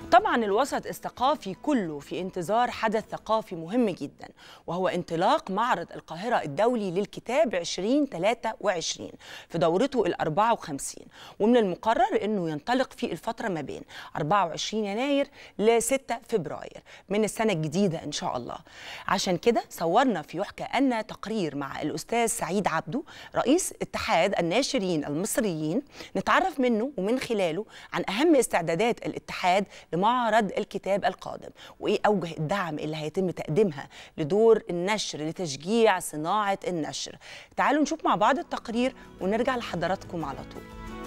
طبعا الوسط الثقافي كله في انتظار حدث ثقافي مهم جدا وهو انطلاق معرض القاهرة الدولي للكتاب 2023 في دورته ال 54 ومن المقرر انه ينطلق في الفترة ما بين 24 يناير ل 6 فبراير من السنة الجديدة ان شاء الله عشان كده صورنا في يحكى أن تقرير مع الأستاذ سعيد عبده رئيس اتحاد الناشرين المصريين نتعرف منه ومن خلاله عن أهم استعدادات الاتحاد لمعرض الكتاب القادم وايه اوجه الدعم اللي هيتم تقديمها لدور النشر لتشجيع صناعه النشر تعالوا نشوف مع بعض التقرير ونرجع لحضراتكم على طول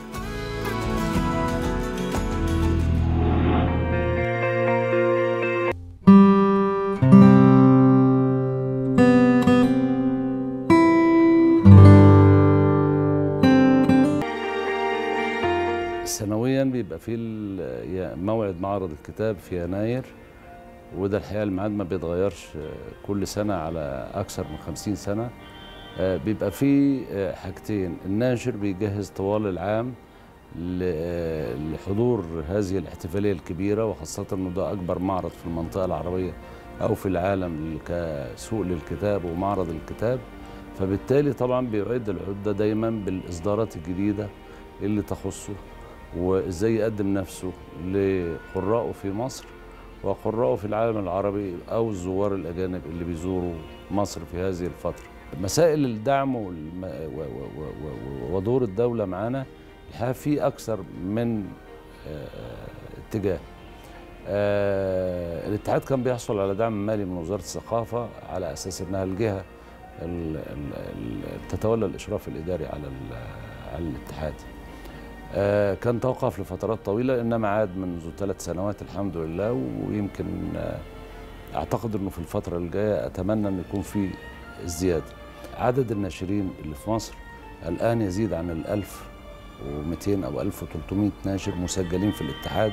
سنويا بيبقى في ال- موعد معرض الكتاب في يناير وده الحقيقه الميعاد ما بيتغيرش كل سنه على اكثر من 50 سنه آه، بيبقى في آه، حاجتين الناشر بيجهز طوال العام ل- آه، لحضور هذه الاحتفاليه الكبيره وخاصه انه ده اكبر معرض في المنطقه العربيه او في العالم كسوق للكتاب ومعرض الكتاب فبالتالي طبعا بيعد العده دايما بالاصدارات الجديده اللي تخصه وازاي يقدم نفسه لقرائه في مصر وقرائه في العالم العربي او الزوار الاجانب اللي بيزوروا مصر في هذه الفتره. مسائل الدعم والم... و... و... و... و... ودور الدوله معانا الحقيقه في اكثر من آه، اتجاه. آه، الاتحاد كان بيحصل على دعم مالي من وزاره الثقافه على اساس انها الجهه ال- ال- ال- تتولى الاشراف الاداري على ال- على الاتحاد. آه، كان توقف لفترات طويلة إنما عاد منذ ثلاث سنوات الحمد لله ويمكن آه، أعتقد إنه في الفترة الجاية أتمنى إن يكون في ازدياد عدد الناشرين اللي في مصر الآن يزيد عن ال 1200 أو 1300 ناشر مسجلين في الاتحاد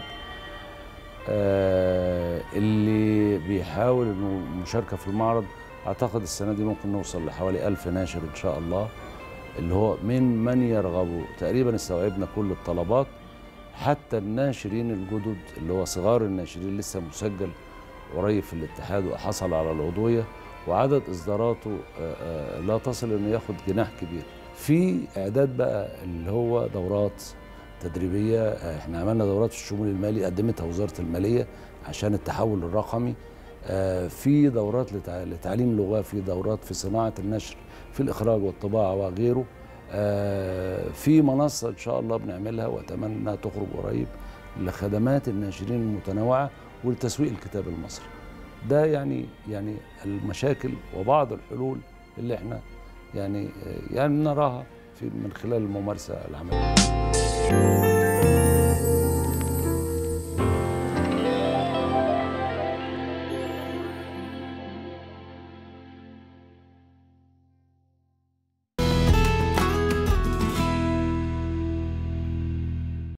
آه، اللي بيحاول إنه المشاركة في المعرض أعتقد السنة دي ممكن نوصل لحوالي 1000 ناشر إن شاء الله اللي هو من من يرغبوا تقريبا استوعبنا كل الطلبات حتى الناشرين الجدد اللي هو صغار الناشرين لسه مسجل قريب في الاتحاد وحصل على العضويه وعدد اصداراته آه، آه، لا تصل انه ياخد جناح كبير. في اعداد بقى اللي هو دورات تدريبيه آه، احنا عملنا دورات في الشمول المالي قدمتها وزاره الماليه عشان التحول الرقمي آه، في دورات لتع- لتعليم لغه في دورات في صناعه النشر في الاخراج والطباعه وغيره آه، في منصه ان شاء الله بنعملها واتمنى انها تخرج قريب لخدمات الناشرين المتنوعه ولتسويق الكتاب المصري ده يعني يعني المشاكل وبعض الحلول اللي احنا يعني آه، يعني نراها في من خلال الممارسه العمليه